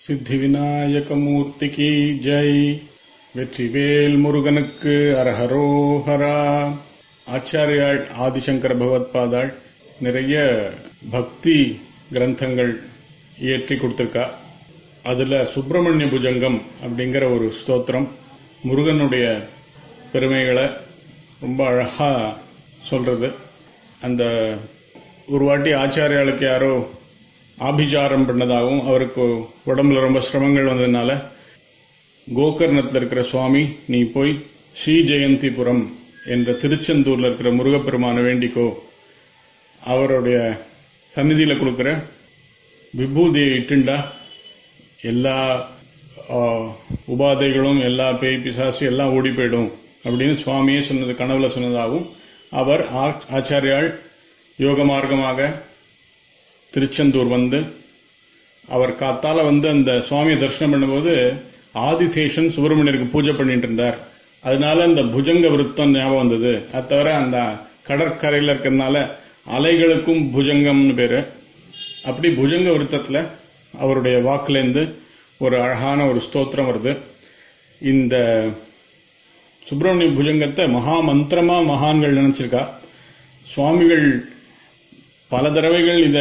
சித்தி விநாயகமூர்த்திக்கு ஜெய் வெற்றிவேல் முருகனுக்கு அரஹரோஹரா ஆச்சாரியாள் ஆதிசங்கர பகவத்பாதாள் நிறைய பக்தி கிரந்தங்கள் இயற்றி கொடுத்திருக்கா அதுல சுப்பிரமணிய புஜங்கம் அப்படிங்கிற ஒரு ஸ்தோத்திரம் முருகனுடைய பெருமைகளை ரொம்ப அழகா சொல்றது அந்த ஒரு வாட்டி ஆச்சாரியாளுக்கு யாரோ ஆபிச்சாரம் பண்ணதாகவும் அவருக்கு உடம்புல ரொம்ப சிரமங்கள் வந்ததுனால கோகர்ணத்தில் இருக்கிற சுவாமி நீ போய் ஸ்ரீ ஜெயந்திபுரம் என்ற திருச்செந்தூர்ல இருக்கிற முருகப்பெருமான வேண்டிக்கோ அவருடைய சந்நிதியில கொடுக்கிற விபூதியை இட்டுண்டா எல்லா ஆ, உபாதைகளும் எல்லா பேய் பிசாசு எல்லாம் ஓடி போயிடும் அப்படின்னு சுவாமியே சொன்னது கனவுல சொன்னதாகவும் அவர் ஆ- ஆச்சாரியாள் யோக மார்க்கமாக திருச்செந்தூர் வந்து அவர் காத்தால வந்து அந்த சுவாமியை தரிசனம் பண்ணும்போது ஆதிசேஷன் சுப்பிரமணியருக்கு பூஜை பண்ணிட்டு இருந்தார் அதனால அந்த புஜங்க விருத்தம் ஞாபகம் வந்தது அது தவிர அந்த கடற்கரையில இருக்கிறதுனால அலைகளுக்கும் புஜங்கம்னு பேரு அப்படி புஜங்க விருத்தத்துல அவருடைய வாக்குலேருந்து ஒரு அழகான ஒரு ஸ்தோத்திரம் வருது இந்த சுப்பிரமணிய புஜங்கத்தை மகா மந்திரமா மகான்கள் நினைச்சிருக்கா சுவாமிகள் பல தடவைகள் இத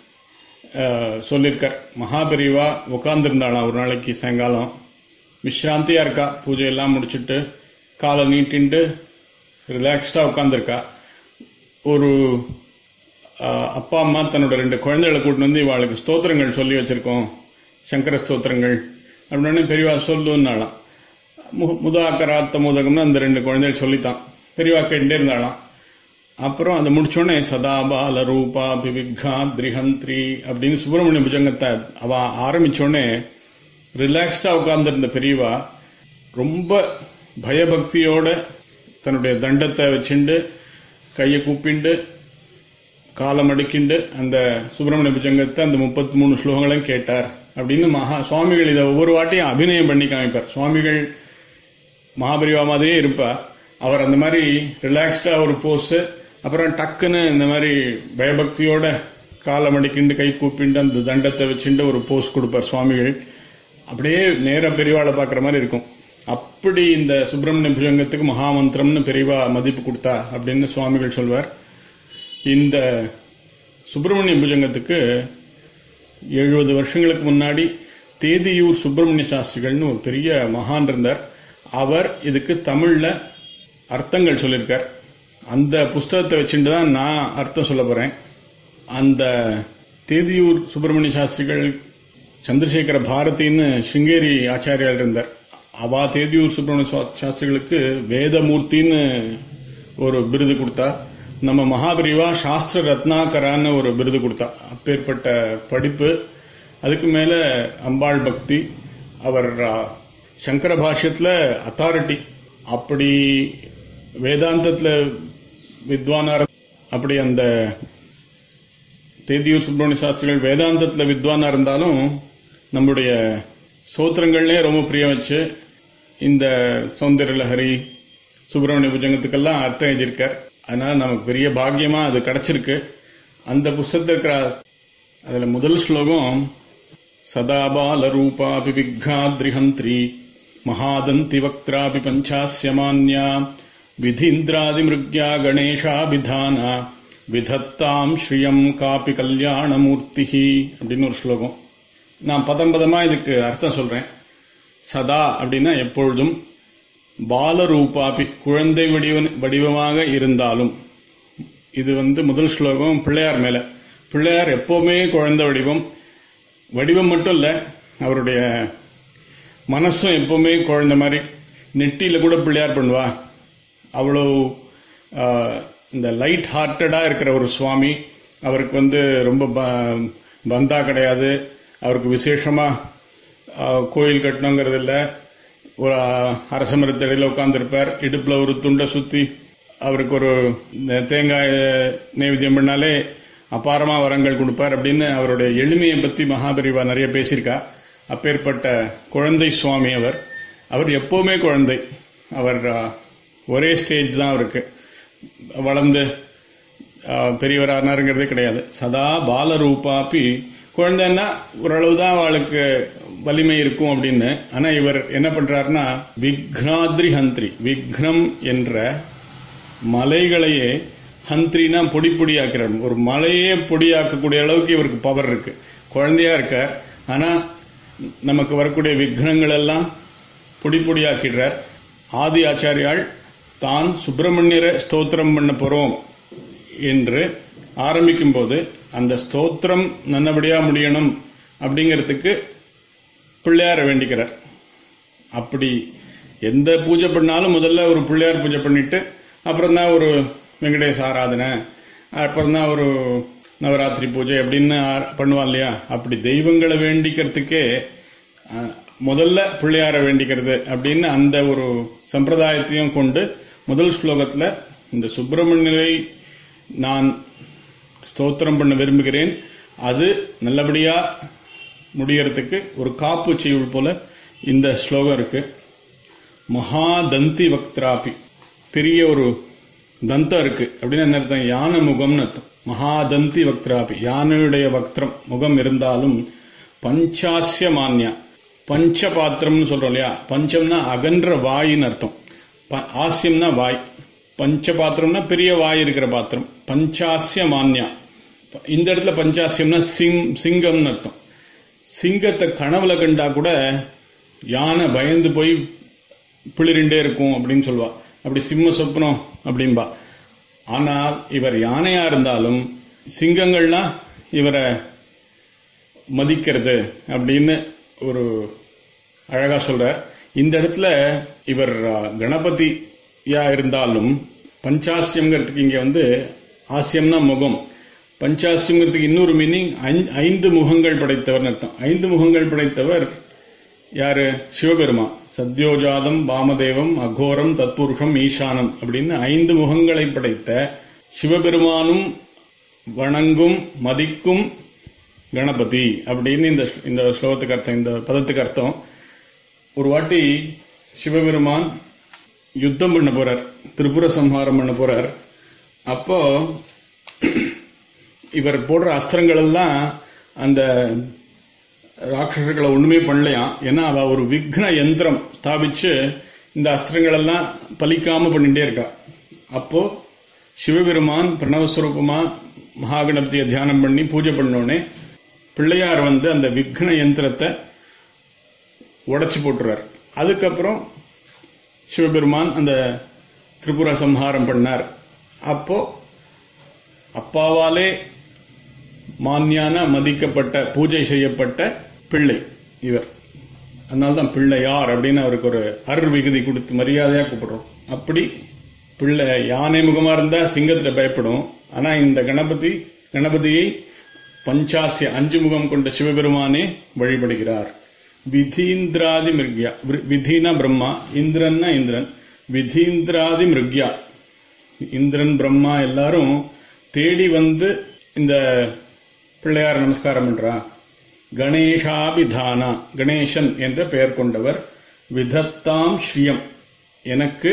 அஹ், சொல்லியிருக்கார் மகாபெரிவா உட்கார்ந்துருந்தாளாம் ஒரு நாளைக்கு சாயங்காலம் விஷ்ராந்தியா இருக்கா பூஜை எல்லாம் முடிச்சிட்டு காலை நீட்டின்ட்டு ரிலாக்ஸ்டா உட்கார்ந்துருக்கா ஒரு அஹ், அப்பா அம்மா தன்னோட ரெண்டு குழந்தைகளை கூட்டிட்டு வந்து இவாளுக்கு ஸ்தோத்திரங்கள் சொல்லி வச்சிருக்கோம் சங்கர ஸ்தோத்திரங்கள் அப்படின்னு பெரியவா சொல்லுன்னாலாம் மு- முதாக்கராத்த மோதகம்னு அந்த ரெண்டு குழந்தைகள் சொல்லித்தான் பெரியவா கேட்டுட்டே இருந்தாளாம் அப்புறம் அதை முடிச்சோடனே சதாபால ரூபா பிவிக்ஷா திரிஹந்திரி அப்படின்னு சுப்பிரமணிய புஜங்கத்தை அவ ஆரம்பிச்சோடனே ரிலாக்ஸ்டா உட்கார்ந்திருந்த பெரியவா ரொம்ப பயபக்தியோட தன்னுடைய தண்டத்தை வச்சுண்டு கையை கூப்பிண்டு காலம் அடிக்கிண்டு அந்த சுப்பிரமணிய புஜங்கத்தை அந்த முப்பத்தி மூணு ஸ்லோகங்களையும் கேட்டார் அப்படின்னு மகா சுவாமிகள் இதை ஒவ்வொரு வாட்டியும் அபிநயம் பண்ணி காமிப்பார் சுவாமிகள் மகாபரிவா மாதிரியே இருப்பா அவர் அந்த மாதிரி ரிலாக்ஸ்டா ஒரு போஸ் அப்புறம் டக்குன்னு இந்த மாதிரி பயபக்தியோட காலம் அடிக்கிண்டு கை கூப்பிண்டு அந்த தண்டத்தை வச்சுட்டு ஒரு போஸ் கொடுப்பார் சுவாமிகள் அப்படியே நேர பெரியவாளை பார்க்குற மாதிரி இருக்கும் அப்படி இந்த சுப்பிரமணிய புஜங்கத்துக்கு மகாமந்திரம்னு பெரியவா மதிப்பு கொடுத்தா அப்படின்னு சுவாமிகள் சொல்வார் இந்த சுப்பிரமணிய புஜங்கத்துக்கு எழுபது வருஷங்களுக்கு முன்னாடி தேதியூர் சுப்பிரமணிய சாஸ்திரிகள்னு ஒரு பெரிய மகான் இருந்தார் அவர் இதுக்கு தமிழ்ல அர்த்தங்கள் சொல்லியிருக்கார் அந்த புஸ்தகத்தை வச்சுட்டு தான் நான் அர்த்தம் சொல்ல போறேன் அந்த தேதியூர் சுப்பிரமணிய சாஸ்திரிகள் சந்திரசேகர பாரதின்னு சிங்கேரி ஆச்சாரியார் இருந்தார் அவா தேதியூர் சுப்பிரமணிய சா- சாஸ்திரிகளுக்கு வேதமூர்த்தின்னு ஒரு விருது கொடுத்தா நம்ம மகாபிரிவா சாஸ்திர ரத்னாகரான்னு ஒரு விருது கொடுத்தா அப்பேற்பட்ட படிப்பு அதுக்கு மேல அம்பாள் பக்தி அவர் ஆ, சங்கர பாஷ்யத்துல அத்தாரிட்டி அப்படி வேதாந்தத்துல வித்வானார் அப்படி அந்த தேதியூர் சுப்பிரமணிய சாஸ்திரிகள் வேதாந்தத்துல வித்வானா இருந்தாலும் நம்முடைய சோத்திரங்கள்லயே ரொம்ப பிரியம் வச்சு இந்த சௌந்தர லஹரி சுப்பிரமணிய புஜங்கத்துக்கெல்லாம் அர்த்தம் எழுதியிருக்கார் அதனால நமக்கு பெரிய பாக்கியமா அது கிடைச்சிருக்கு அந்த புஸ்தகத்தில் இருக்கிற அதுல முதல் ஸ்லோகம் சதாபால ரூபாபி விக்ஷாத்ரிஹந்திரி மகாதந்தி வக்திராபி பஞ்சாஸ்யமான்யா விதீந்திராதி மிருக்யா கணேஷாபிதானா விதத்தாம் ஸ்ரீயம் காபி கல்யாணமூர்த்தி அப்படின்னு ஒரு ஸ்லோகம் நான் பதம் பதமா இதுக்கு அர்த்தம் சொல்றேன் சதா அப்படின்னா எப்பொழுதும் பாலரூபாபி குழந்தை வடிவ வடிவமாக இருந்தாலும் இது வந்து முதல் ஸ்லோகம் பிள்ளையார் மேல பிள்ளையார் எப்பவுமே குழந்தை வடிவம் வடிவம் மட்டும் இல்ல அவருடைய மனசும் எப்பவுமே குழந்தை மாதிரி நெட்டியில கூட பிள்ளையார் பண்ணுவா அவ்வளவு ஆஹ், இந்த லைட் ஹார்ட்டடா இருக்கிற ஒரு சுவாமி அவருக்கு வந்து ரொம்ப ப- பந்தா கிடையாது அவருக்கு விசேஷமா ஆஹ், கோயில் கட்டணுங்கிறது இல்ல ஒரு ஆஹ், அரச மரத்தடியில் உட்கார்ந்திருப்பார் இடுப்புல ஒரு துண்டை சுத்தி அவருக்கு ஒரு இந்த தேங்காய் நைவேத்தியம் பண்ணாலே அபாரமா வரங்கள் கொடுப்பார் அப்படின்னு அவருடைய எளிமையை பத்தி மகாபரிவா நிறைய பேசியிருக்கா அப்பேற்பட்ட குழந்தை சுவாமி அவர் அவர் எப்பவுமே குழந்தை அவர் ஆஹ், ஒரே ஸ்டேஜ் தான் அவருக்கு வளர்ந்து ஆஹ், பெரியவரானாருங்கிறதே கிடையாது சதா பாலரூபாப்பி குழந்தைன்னா ஓரளவு தான் அவளுக்கு வலிமை இருக்கும் அப்படின்னு ஆனா இவர் என்ன பண்றாருன்னா விக்னாத்ரி ஹந்திரி விக்னம் என்ற மலைகளையே ஹந்திரினா பொடி பொடியாக்குறார் ஒரு மலையே பொடியாக்கக்கூடிய அளவுக்கு இவருக்கு பவர் இருக்கு குழந்தையா இருக்கார் ஆனா நமக்கு வரக்கூடிய விக்னங்கள் எல்லாம் பொடி பொடியாக்கிடுறார் ஆதி ஆச்சாரியால் தான் சுப்பிரமணியரை ஸ்தோத்திரம் பண்ண போறோம் என்று ஆரம்பிக்கும் போது அந்த ஸ்தோத்திரம் நல்லபடியா முடியணும் அப்படிங்கிறதுக்கு பிள்ளையார வேண்டிக்கிறார் அப்படி எந்த பூஜை பண்ணாலும் முதல்ல ஒரு பிள்ளையார் பூஜை பண்ணிட்டு அப்புறம் தான் ஒரு வெங்கடேச ஆராதனை அப்புறம் தான் ஒரு நவராத்திரி பூஜை அப்படின்னு ஆ- பண்ணுவான் இல்லையா அப்படி தெய்வங்களை வேண்டிக்கிறதுக்கே அஹ், முதல்ல பிள்ளையார வேண்டிக்கிறது அப்படின்னு அந்த ஒரு சம்பிரதாயத்தையும் கொண்டு முதல் ஸ்லோகத்துல இந்த சுப்பிரமணியரை நான் ஸ்தோத்திரம் பண்ண விரும்புகிறேன் அது நல்லபடியா முடியறதுக்கு ஒரு காப்பு செய்யுள் போல இந்த ஸ்லோகம் இருக்கு மகாதந்தி வக்திராபி பெரிய ஒரு தந்தம் இருக்கு அப்படின்னு என்ன அர்த்தம் யானை முகம்னு அர்த்தம் மகாதந்தி வக்திராபி யானையுடைய வக்திரம் முகம் இருந்தாலும் பஞ்சாசிய மான்யா பஞ்ச பாத்திரம்னு சொல்றோம் இல்லையா பஞ்சம்னா அகன்ற வாயின்னு அர்த்தம் ப- ஆசியம்னா வாய் பஞ்ச பாத்திரம்னா பெரிய வாய் இருக்கிற பாத்திரம் பஞ்சாசிய மான்யா இந்த இடத்துல பஞ்சாசியம்னா சிங் சிங்கம்னு அர்த்தம் சிங்கத்தை கனவுல கண்டா கூட யானை பயந்து போய் பிளிரிண்டே இருக்கும் அப்படின்னு சொல்லுவா அப்படி சிம்ம சொப்னம் அப்படின்பா ஆனால் இவர் யானையா இருந்தாலும் சிங்கங்கள்லாம் இவரை மதிக்கிறது அப்படின்னு ஒரு அழகா சொல்றார் இந்த இடத்துல இவர் அஹ், கணபதியா இருந்தாலும் பஞ்சாசியம்ங்கிறதுக்கு இங்க வந்து ஆசியம்னா முகம் பஞ்சாசியம்ங்கிறதுக்கு இன்னொரு மீனிங் ஐந்து முகங்கள் படைத்தவர் அர்த்தம் ஐந்து முகங்கள் படைத்தவர் யாரு சிவபெருமான் சத்யோஜாதம் வாமதேவம் அகோரம் தத்புருஷம் ஈசானம் அப்படின்னு ஐந்து முகங்களை படைத்த சிவபெருமானும் வணங்கும் மதிக்கும் கணபதி அப்படின்னு இந்த இந்த ஸ்லோகத்துக்கு அர்த்தம் இந்த பதத்துக்கு அர்த்தம் ஒரு வாட்டி சிவபெருமான் யுத்தம் பண்ண போறார் திரிபுர சம்ஹாரம் பண்ண போறார் அப்போ இவர் போடுற அஸ்திரங்கள் எல்லாம் அந்த ராட்சசர்களை ஒண்ணுமே பண்ணலையாம் ஏன்னா அவ ஒரு விக்ன யந்திரம் ஸ்தாபிச்சு இந்த அஸ்திரங்கள் எல்லாம் பலிக்காம பண்ணிட்டே இருக்கா அப்போ சிவபெருமான் பிரணவஸ்வரூபமா மகாகணபதியை தியானம் பண்ணி பூஜை பண்ணோடனே பிள்ளையார் வந்து அந்த விக்ன யந்திரத்தை உடைச்சு போட்டுறார் அதுக்கப்புறம் சிவபெருமான் அந்த திரிபுர சம்ஹாரம் பண்ணார் அப்போ அப்பாவாலே மான்யான மதிக்கப்பட்ட பூஜை செய்யப்பட்ட பிள்ளை இவர் அதனால்தான் பிள்ளையார் அப்படின்னு அவருக்கு ஒரு அர் விகுதி கொடுத்து மரியாதையா கூப்பிடுறோம் அப்படி பிள்ளை யானை முகமா இருந்தா சிங்கத்துல பயப்படும் ஆனா இந்த கணபதி கணபதியை பஞ்சாசிய அஞ்சு முகம் கொண்ட சிவபெருமானே வழிபடுகிறார் விதீந்திராதி மிருக்யா விரு- விதினா பிரம்மா இந்திரன்னா இந்திரன் விதீந்திராதி மிருக்யா இந்திரன் பிரம்மா எல்லாரும் தேடி வந்து இந்த பிள்ளையார் நமஸ்காரம் பண்றா கணேஷாபிதானா கணேசன் என்ற பெயர் கொண்டவர் விதத்தாம் ஸ்ரீயம் எனக்கு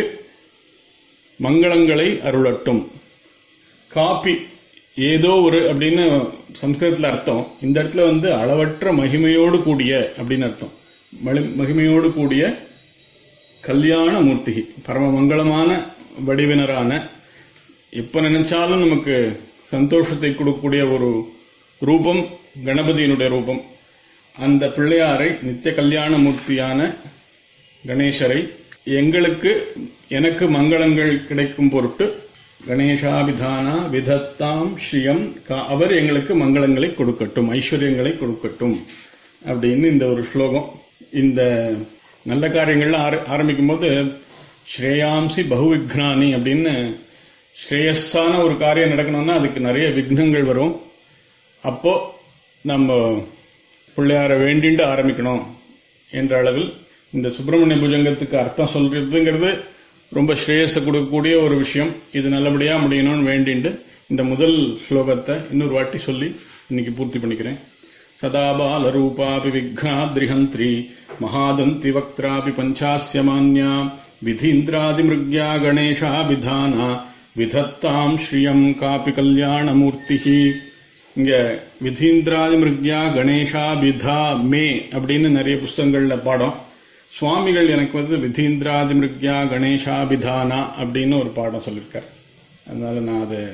மங்களங்களை அருளட்டும் காப்பி ஏதோ ஒரு அப்படின்னு சம்ஸ்கிருதத்துல அர்த்தம் இந்த இடத்துல வந்து அளவற்ற மகிமையோடு கூடிய அப்படின்னு அர்த்தம் மலி- மகிமையோடு கூடிய கல்யாண மூர்த்தி பரம மங்களமான வடிவினரான எப்ப நினைச்சாலும் நமக்கு சந்தோஷத்தை கொடுக்கக்கூடிய ஒரு ரூபம் கணபதியினுடைய ரூபம் அந்த பிள்ளையாரை நித்திய கல்யாண மூர்த்தியான கணேசரை எங்களுக்கு எனக்கு மங்களங்கள் கிடைக்கும் பொருட்டு கணேசாபிதானா விதத்தாம் ஸ்ரீயம் கா- அவர் எங்களுக்கு மங்களங்களை கொடுக்கட்டும் ஐஸ்வர்யங்களை கொடுக்கட்டும் அப்படின்னு இந்த ஒரு ஸ்லோகம் இந்த நல்ல காரியங்கள்லாம் ஆர- ஆரம்பிக்கும் போது ஸ்ரேயாம்சி பகுவிக்னானி அப்படின்னு ஸ்ரேயஸான ஒரு காரியம் நடக்கணும்னா அதுக்கு நிறைய விக்னங்கள் வரும் அப்போ நம்ம பிள்ளையார வேண்டிண்டு ஆரம்பிக்கணும் என்ற அளவில் இந்த சுப்பிரமணிய புஜங்கத்துக்கு அர்த்தம் சொல்றதுங்கிறது ரொம்ப ஸ்ரேயஸ கொடுக்கக்கூடிய ஒரு விஷயம் இது நல்லபடியா முடியணும்னு வேண்டிண்டு இந்த முதல் ஸ்லோகத்தை இன்னொரு வாட்டி சொல்லி இன்னைக்கு பூர்த்தி பண்ணிக்கிறேன் சதா பால ரூபாபி விக்னாத்ரிஹந்திரி மகாதந்தி வக்திராபி பஞ்சாஸ்ய மான்யா விதீந்திராதி மிருக்யா கணேஷாபிதானா விதத்தாம் ஸ்ரீயம் காபி கல்யாணமூர்த்தி இங்க விதீந்திராதி மிருக்யா கணேஷா விதா மே அப்படின்னு நிறைய புஸ்தகங்கள்ல பாடம் சுவாமிகள் எனக்கு வந்து விதீந்திராதி மிருக்யா கணேஷா விதானா அப்படின்னு ஒரு பாடம் சொல்லியிருக்கார் அதனால நான் அதை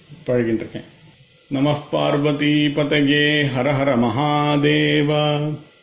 பழகிட்டு இருக்கேன் நம பார்வதி பதகே ஹர ஹர மகாதேவா